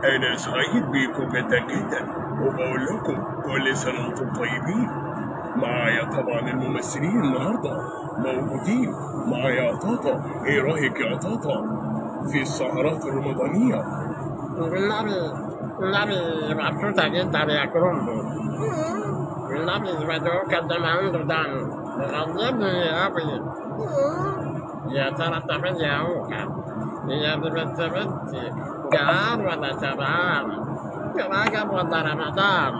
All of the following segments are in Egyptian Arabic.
أنا سعيد بيكم جدا جدا وبقول لكم كل سنة وأنتم طيبين معايا طبعا الممثلين النهاردة موجودين معايا طاطا إيه رأيك يا طاطا في السهرات الرمضانية والنبي النبي مبسوطة جدا يا كرومبو النبي بدوك قدام عنده دم غضبني أوي يا ترى طفل يا أوكا يا بنت بنتي جعان ولا شبعان رجب ولا رمضان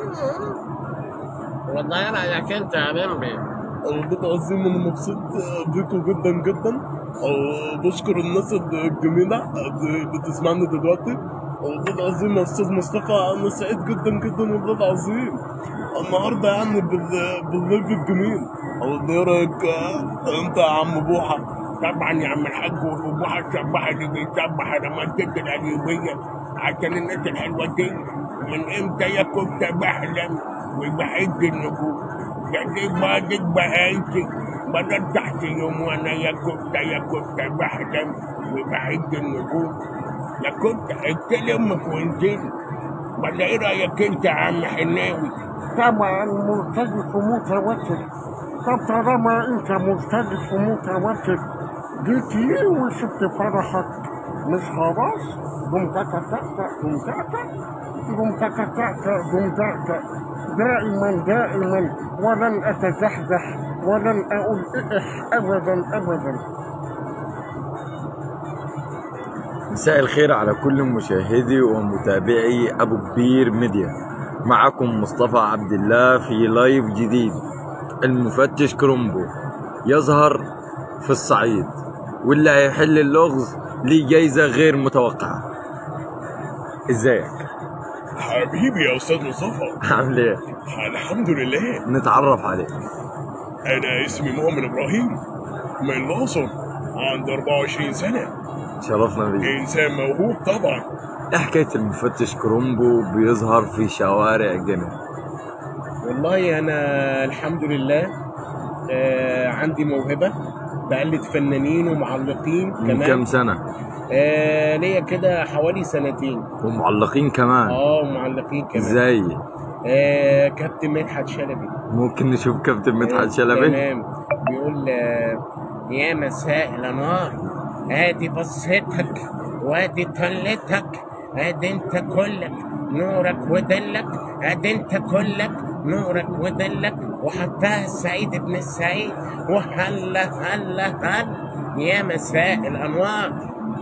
والله رأيك أنت يا بمبي والله العظيم أنا مبسوط بيكم جدا جدا أه، بشكر الناس الجميلة اللي بتسمعني دلوقتي والله العظيم يا أستاذ مصطفى أنا سعيد جدا جدا والله العظيم النهاردة يعني بال- بالليل الجميل والله إيه رأيك آه، أنت يا عم بوحة طبعا يا عم الحاج وبوحة السباح اللي بيسبح أنا منطقة القليوبية عشان الناس الحلوة دي من إمتى يا كنت بحلم وبحج النجوم يعني ما ديك بقيتي بدل تحت يوم وانا يا كنت يا كنت بحلم وبحج النجوم يا كنت قلت لي امك وانزلي ولا ايه رايك انت يا عم حناوي طبعا مرتجف ومتوتر طب طالما انت مرتجف ومتوتر جيت ليه وشفت فرحك مش خلاص قوم تكتكت قوم تكتك قوم تكتكت قوم تكتك دائما دائما ولن اتزحزح ولن اقول اح ابدا ابدا مساء الخير على كل مشاهدي ومتابعي ابو كبير ميديا معكم مصطفى عبد الله في لايف جديد المفتش كرومبو يظهر في الصعيد واللي هيحل اللغز ليه جايزة غير متوقعة ازيك حبيبي يا استاذ مصطفى عامل ايه الحمد لله نتعرف عليك انا اسمي مؤمن ابراهيم من الاقصر عندي 24 سنه شرفنا بيك انسان موهوب طبعا ايه حكاية المفتش كرومبو بيظهر في شوارع جنة والله انا الحمد لله آه عندي موهبه بقلد فنانين ومعلقين من كام كمان سنة آه ليا كده حوالي سنتين ومعلقين كمان اه ومعلقين كمان ازاي آه كابتن مدحت شلبي ممكن نشوف كابتن مدحت شلبي تمام بيقول آه يا مساء الانوار ادي بصتك وادي طلتك ادي انت كلك نورك ودلك ادي انت كلك نورك ودلك وحطها السعيد بن السعيد وهلا هلا هلا يا مساء الانوار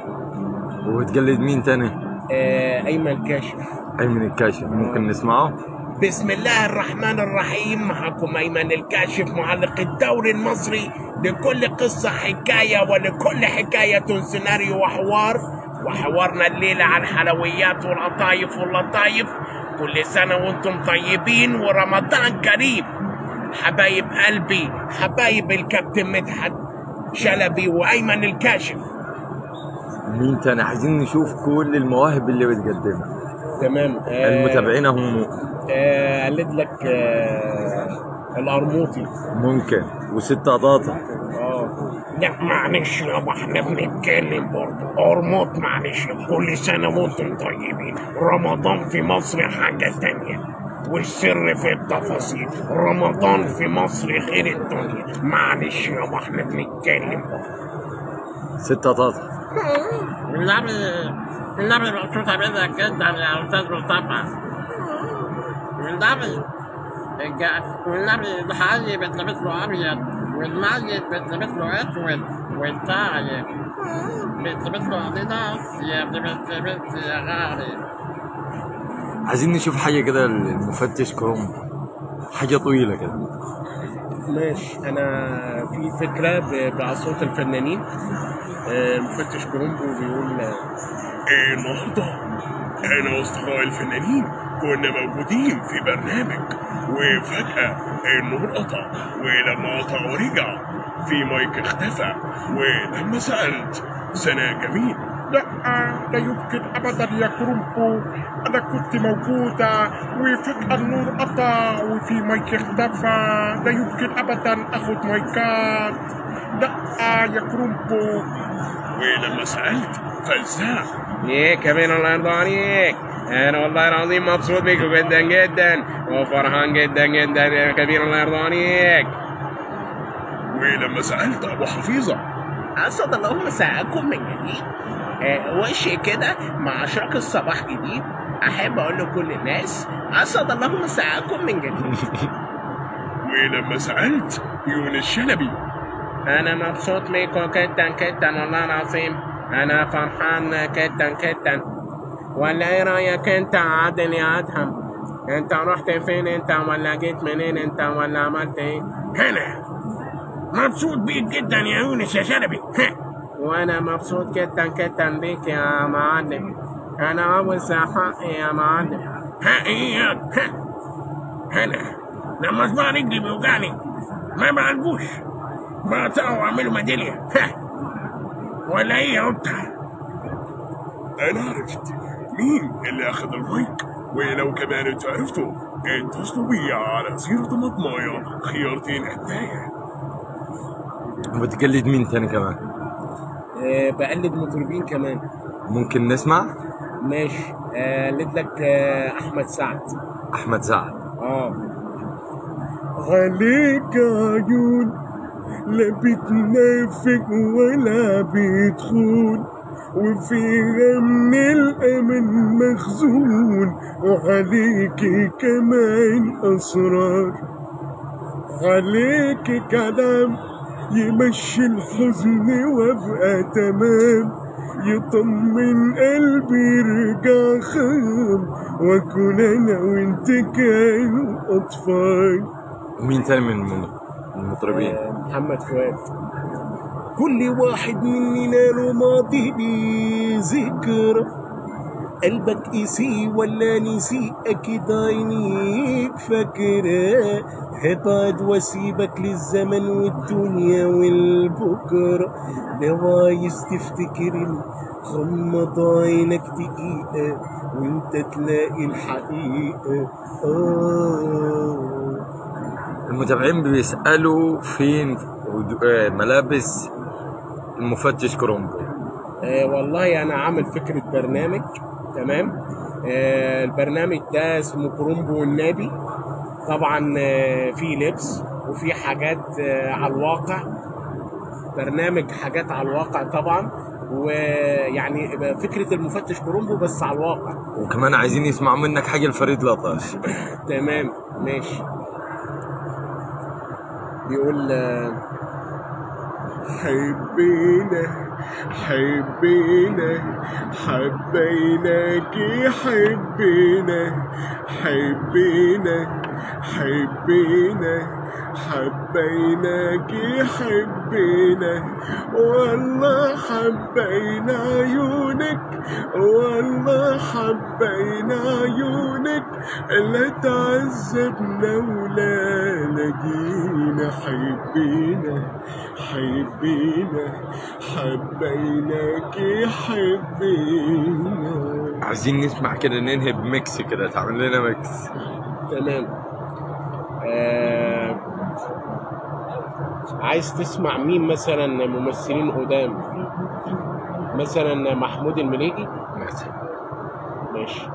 وتقلد مين تاني آه ايمن كاشف ايمن الكاشف ممكن نسمعه بسم الله الرحمن الرحيم معكم أيمن الكاشف معلق الدوري المصري لكل قصة حكاية ولكل حكاية سيناريو وحوار وحوارنا الليلة عن حلويات والقطايف واللطايف كل سنة وانتم طيبين ورمضان كريم حبايب قلبي حبايب الكابتن مدحت شلبي وأيمن الكاشف مين تاني عايزين نشوف كل المواهب اللي بتقدمها تمام آه المتابعين هم آه قلد لك آه القرموطي ممكن وستة قطاطة اه لا معلش يابا احنا بنتكلم برضه ارمط معلش كل سنة وانتم طيبين رمضان في مصر حاجة تانية والسر في التفاصيل رمضان في مصر غير الدنيا معلش يابا احنا بنتكلم برضه ستة قطاطة النبي النبي مبسوطة منك جدا يا أستاذ مصطفى والنبي الج- والنبي الحي بتلبس له أبيض والميت بتلبس له أسود والتايب بتلبس له أديداس يا ابن بنت بنت يا غالي عايزين نشوف حاجة كده المفتش كروم حاجة طويلة كده ماشي انا في فكرة ب- بأصوات الفنانين آه، مفتش كرومبو بيقول آه، إيه النهارده انا واصدقائي الفنانين كنا موجودين في برنامج وفجأة النور قطع ولما قطع ورجع في مايك اختفى ولما سألت سنة جميل لا لا يمكن ابدا يا كرومبو انا كنت موجوده وفجاه النور قطع وفي مايك اختفى لا يمكن ابدا اخد مايكات لا يا كرومبو ولما سالت فزاع ايه كمان الله يرضى عليك انا والله العظيم مبسوط بيك جدا جدا وفرحان جدا جدا يا كبير الله يرضى عليك ولما سالت ابو حفيظه أسعد الله مساءكم من جديد آه، وش كده مع أشراق الصباح جديد أحب أقول لكل الناس أسعد الله مساءكم من جديد ولما سالت يونس شلبي انا مبسوط بيكم جدا جدا والله العظيم انا فرحان جدا جدا ولا ايه رايك انت يا عادل يا ادهم انت رحت فين انت ولا جيت منين انت ولا عملت ايه هنا مبسوط بيك جدا يا يونس يا شلبي وانا مبسوط جدا جدا بيك يا معلم انا عاوز حقي يا معلم ها اياك ها هنا لما صباع رجلي بيوجعني ما بعالجوش بقطعه واعمله ميداليه ها ولا ايه يا قطه انا عرفت مين اللي اخذ المايك ولو كمان انتوا عرفتوا اتصلوا بيا على زيرو طماطمايه خيارتين هدايا وبتقلد مين تاني كمان آه، بقلد مطربين كمان ممكن نسمع ماشي آه، قلد لك آه، احمد سعد احمد سعد اه عليك عيون لا بتنافق ولا بتخون وفيها من الأمل مخزون وعليك كمان أسرار عليك كلام يمشي الحزن وابقى تمام يطمن قلبي يرجع خام واكون انا وانت كانوا اطفال ومين تاني من الم- المطربين آه، محمد فؤاد كل واحد مننا له ماضي ليه ذكرى قلبك قسي ولا نسي اكيد عينيك فاكرة هبعد واسيبك للزمن والدنيا والبكرة لو عايز تفتكرني غمض عينك دقيقة وانت تلاقي الحقيقة آه المتابعين بيسألوا فين ود- آه، ملابس المفتش كرومبو آه والله انا عامل فكره برنامج تمام آه البرنامج ده اسمه كرومبو والنبي طبعا آه في لبس وفي حاجات آه على الواقع برنامج حاجات على الواقع طبعا ويعني يبقى فكره المفتش كرومبو بس على الواقع وكمان عايزين يسمعوا منك حاجة لفريد لطاش تمام ماشي بيقول آه، حبينا حبينا حبيناك حبينا حبينا حبينا حبيناك حبينا والله حبينا عيونك والله حبينا عيونك لا تعذبنا ولا لقينا حبينا حبينا حبيناك حبينا عايزين نسمع كده ننهي بميكس كده تعمل لنا ميكس تمام آه عايز تسمع مين مثلا ممثلين قدام مثلا محمود المليجي مثلا ماشي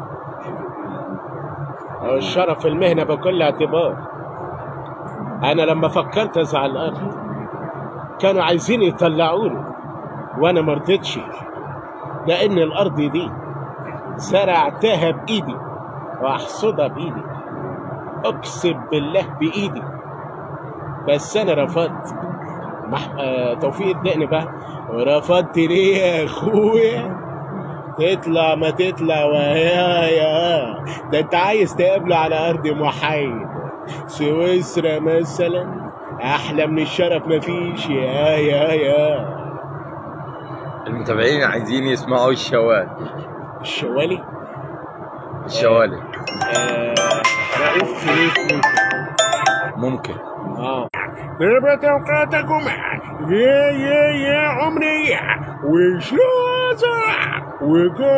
أو الشرف المهنة بكل اعتبار أنا لما فكرت أزعل الأرض كانوا عايزين يطلعوني وأنا مرضتش لأن الأرض دي زرعتها بإيدي وأحصدها بإيدي أقسم بالله بإيدي بس أنا رفضت مح... آه توفيق الدقن بقى رفضت ليه يا أخويا تطلع ما تطلع ويا ده انت عايز تقابله على ارض محايد سويسرا مثلا احلى من الشرف مفيش يا يا يا المتابعين عايزين يسمعوا الشوال الشوالي الشوالي آه رؤوف خليف ممكن ممكن اه نبت اوقاتكم يا يا يا عمري وشو صح وجول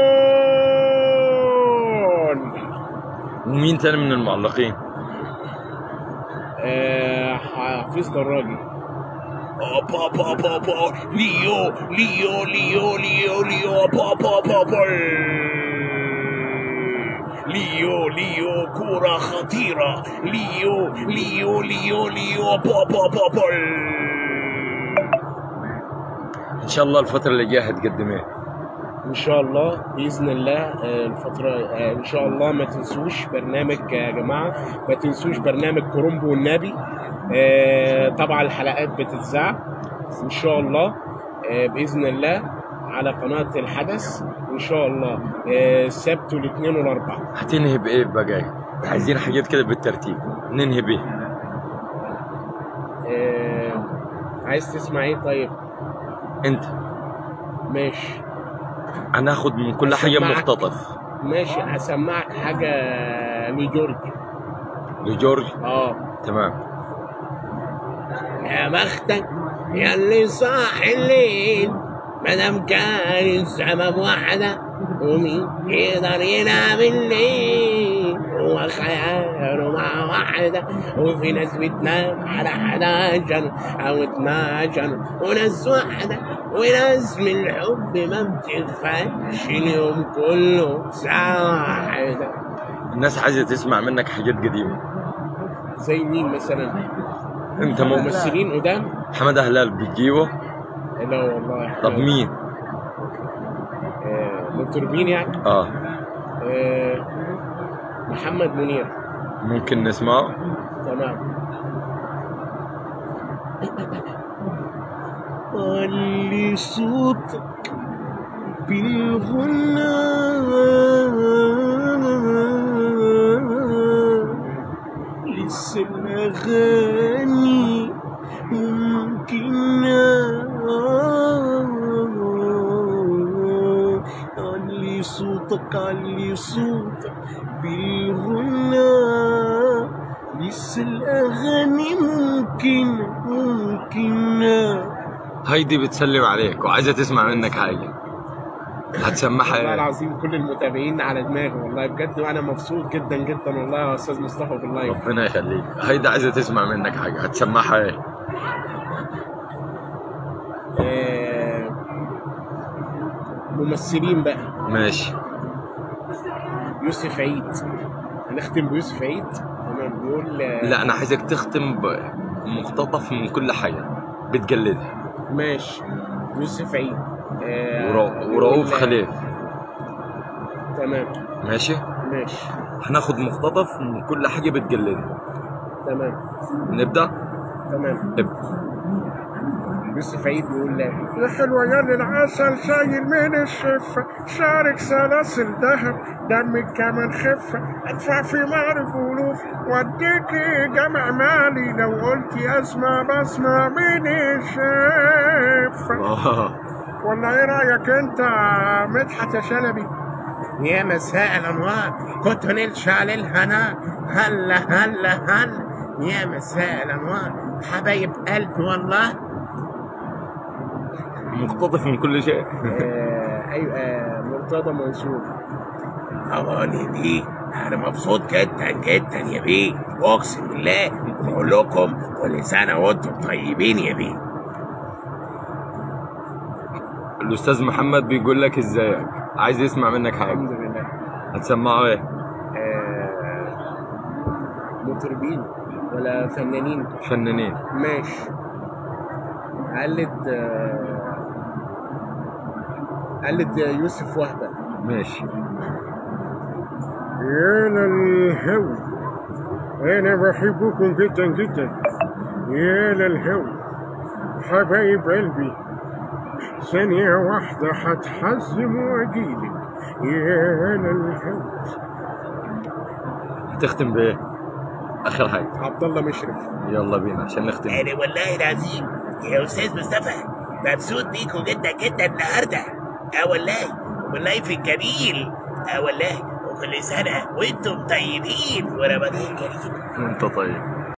ومين تاني من المعلقين؟ آه، حفيظ دراجي با با با با ليو ليو ليو ليو ليو با با با با ليو ليو كرة خطيرة ليو ليو ليو ليو با با با با ان شاء الله الفترة اللي جاية هتقدم ايه؟ ان شاء الله باذن الله آه، الفتره آه، ان شاء الله ما تنسوش برنامج يا جماعه ما تنسوش برنامج كرومبو والنبي آه، طبعا الحلقات بتتذاع ان شاء الله آه، باذن الله على قناه الحدث ان شاء الله آه، السبت والاثنين والاربعاء هتنهي بايه بقى؟ عايزين حاجات كده بالترتيب ننهي بيه آه، عايز تسمع ايه طيب انت ماشي هناخد من كل حاجة هسمعك. مقتطف ماشي هسمعك حاجه لجورج لجورج اه تمام يا بختك يا اللي صاحي الليل مدام كان السما واحدة ومين يقدر ينام الليل هو خياله مع واحدة وفي ناس بتنام على 11 أو 12 وناس واحدة وناس من الحب ما بتدفعش اليوم كله ساعة واحدة الناس عايزة تسمع منك حاجات قديمة زي مين مثلا انت مو ممثلين قدام حمادة هلال بتجيبه لا والله طب مين؟ آه، مطربين يعني اه آه، محمد منير ممكن نسمعه تمام علي صوتك بالغنى لسه الأغاني ممكن علي صوتك علي صوتك بالغنى لسه الأغاني ممكن ممكن هايدي بتسلم عليك وعايزة تسمع منك حاجة هتسمعها والله ايه؟ العظيم كل المتابعين على دماغي والله بجد وانا مبسوط جدا جدا والله يا استاذ مصطفى بالله ربنا يخليك هايدي عايزة تسمع منك حاجة هتسمعها ايه؟ آه، ممثلين بقى ماشي يوسف عيد هنختم بيوسف عيد تمام بيقول آه، لا انا عايزك تختم بمقتطف من كل حاجة بتجلدها ماشي يوسف عيد آه، ورا- بيقول، ورؤوف آه، خليل تمام ماشي؟ ماشي هناخد مقتطف من كل حاجة بتجلدها تمام نبدأ؟ تمام ابدأ يوسف عيد بيقول آه، يا حلوة يا العسل شايل من الشفة شعرك سلاسل ذهب دمك كمان خفة ادفع في معرف ألوف واديكي جمع مالي لو قلتي اسمع بسمع من الشفة آه. ولا ايه رأيك انت يا مدحت يا شلبي يا مساء الانوار كنت نلش على الهنا هلا هلا هلا يا مساء الانوار حبايب قلبي والله مقتطف من كل شيء آه، ايوه آه، مرتضى منصور أغاني دي أنا مبسوط جدا جدا يا بيه أقسم بالله بقول لكم كل سنة وأنتم طيبين يا بيه الأستاذ محمد بيقول لك ازيك عايز يسمع منك حاجة الحمد لله هتسمعه ايه؟ آه، مطربين ولا فنانين فنانين ماشي قلد آه، قلد يوسف وهبة ماشي يا للهوى انا بحبكم جدا جدا يا للهوى حبايب قلبي ثانية واحدة هتحزم واجيلك يا للهوى هتختم بايه؟ آخر حاجة عبد الله مشرف يلا بينا عشان نختم أنا والله العظيم يا أستاذ مصطفى مبسوط بيكم جدا جدا النهاردة أه والله والله في الجميل أه والله وكل سنة وأنتم طيبين ورمضان كريم انت طيب